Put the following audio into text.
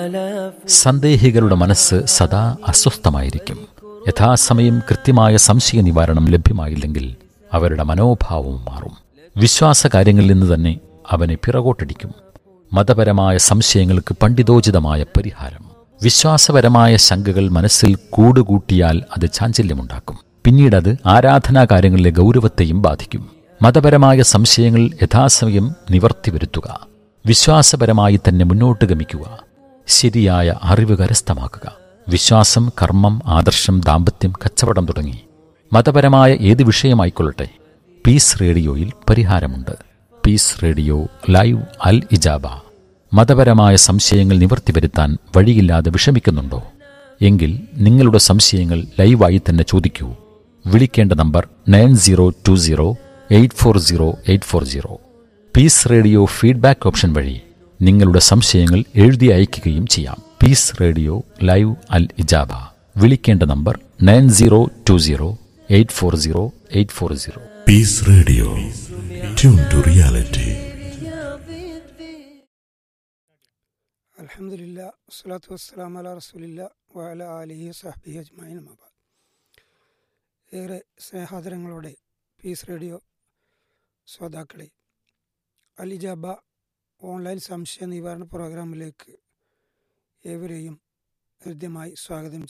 സന്ദേഹികളുടെ മനസ്സ് സദാ അസ്വസ്ഥമായിരിക്കും യഥാസമയം കൃത്യമായ സംശയ നിവാരണം ലഭ്യമായില്ലെങ്കിൽ അവരുടെ മനോഭാവവും മാറും വിശ്വാസകാര്യങ്ങളിൽ നിന്ന് തന്നെ അവനെ പിറകോട്ടടിക്കും മതപരമായ സംശയങ്ങൾക്ക് പണ്ഡിതോചിതമായ പരിഹാരം വിശ്വാസപരമായ ശങ്കകൾ മനസ്സിൽ കൂടുകൂട്ടിയാൽ അത് ചാഞ്ചല്യമുണ്ടാക്കും പിന്നീടത് ആരാധനാകാര്യങ്ങളിലെ ഗൗരവത്തെയും ബാധിക്കും മതപരമായ സംശയങ്ങൾ യഥാസമയം നിവർത്തി വരുത്തുക വിശ്വാസപരമായി തന്നെ മുന്നോട്ട് ഗമിക്കുക ശരിയായ അറിവ് കരസ്ഥമാക്കുക വിശ്വാസം കർമ്മം ആദർശം ദാമ്പത്യം കച്ചവടം തുടങ്ങി മതപരമായ ഏത് വിഷയമായിക്കൊള്ളട്ടെ പീസ് റേഡിയോയിൽ പരിഹാരമുണ്ട് പീസ് റേഡിയോ ലൈവ് അൽ ഇജാബ മതപരമായ സംശയങ്ങൾ നിവർത്തി വരുത്താൻ വഴിയില്ലാതെ വിഷമിക്കുന്നുണ്ടോ എങ്കിൽ നിങ്ങളുടെ സംശയങ്ങൾ ലൈവായി തന്നെ ചോദിക്കൂ വിളിക്കേണ്ട number nine zero two zero eight four zero eight four zero Peace Radio feedback option വഴി നിങ്ങളുടെ സംശയങ്ങൾ എഴുതി അയയ്ക്കുകയും ചെയ്യാം പീസ് റേഡിയോ ലൈവ് അൽ ഇജാബ വിളിക്കേണ്ട number nine zero two zero eight four zero eight four zero Peace Radio. Tune to reality. അലഹമില്ല വസ്സലാത്തു വസ്സലാം അല റസൂലില്ല വഅല ആലിഹി സഹബി അജ്മായിൻ മബാദ് ഏറെ സ്നേഹാദരങ്ങളോടെ പീസ് റേഡിയോ ശ്രോതാക്കളെ അലിജാബ ഓൺലൈൻ സംശയ നിവാരണ പ്രോഗ്രാമിലേക്ക് ഏവരെയും ഹൃദ്യമായി സ്വാഗതം